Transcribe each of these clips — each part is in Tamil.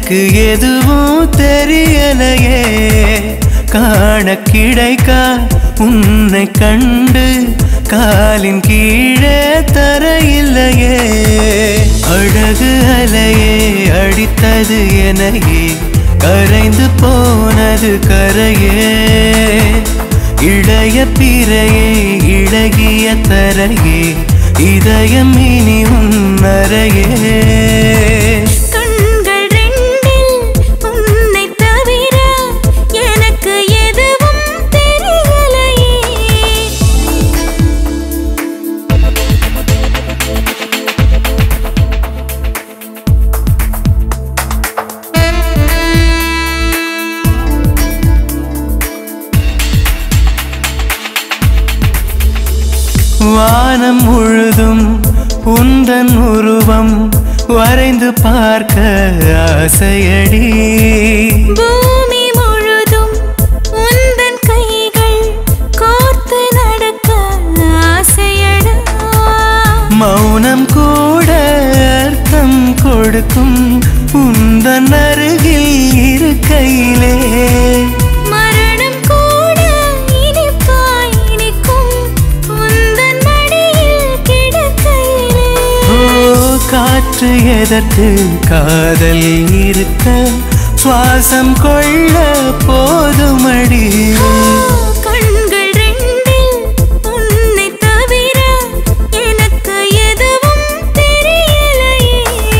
எனக்கு எதுவும் தெரியலையே காண கிடைக்கா உன்னை கண்டு காலின் கீழே தரையில்லையே அழகு அலையே அடித்தது எனையே கரைந்து போனது கரையே இளைய பிறையே இழகிய தரையே இதயம் இனி உன்னரையே கண்கள் ரெண்டில் உன்னை தவிர எனக்கு எதுவும் தெரியலையே வானம் முழுதும் உந்தன் உருவம் வரைந்து பார்க்க ஆசையடி பூமி முழுதும் உந்தன் கைகள் கோர்த்து நடக்க ஆசையடா மௌனம் கூட அர்த்தம் கொடுக்கும் உந்தன் அருகில் இருக்கையிலே மரணம் கூட இனிப்பாய் இனிக்கும் உந்தன் மடியில் கிடக்கையிலே ஓ காற்று எதற்கு காதல் இருக்க சுவாசம் கொள்ள போதுமடி கண்கள் ரெண்டில் உன்னை தவிர எனக்கு எதுவும் தெரியலையே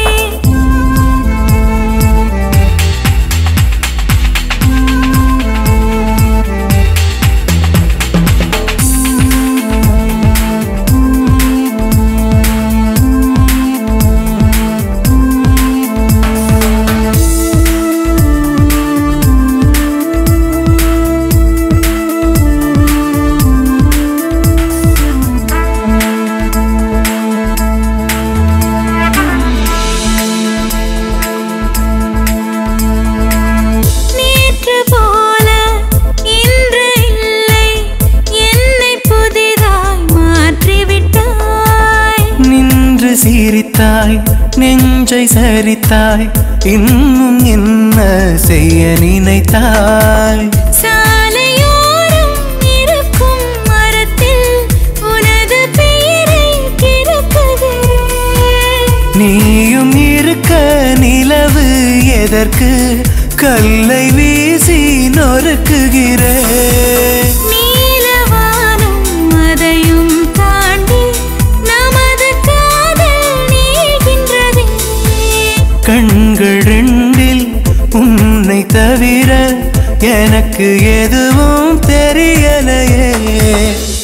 நேற்று போல இன்று இல்லை என்னை புதிதாய் மாற்றிவிட்டாய் நின்று சிரித்தாய் நெஞ்சை சரித்தாய் இன்னும் என்ன செய்ய நினைத்தாய் சாலையோரம் இருக்கும் மரத்தில் உனது பெயரை கிடக்குகிறேன் நீயும் இருக்க நிலவு எதற்கு கல்லை வீசி நொறுக்குகிறே நீலவானம் அதையும் தாண்டி நமது காதல் நீள்கின்றதே கண்கள் ரெண்டில் உன்னை தவிர எனக்கு எதுவும் தெரியலையே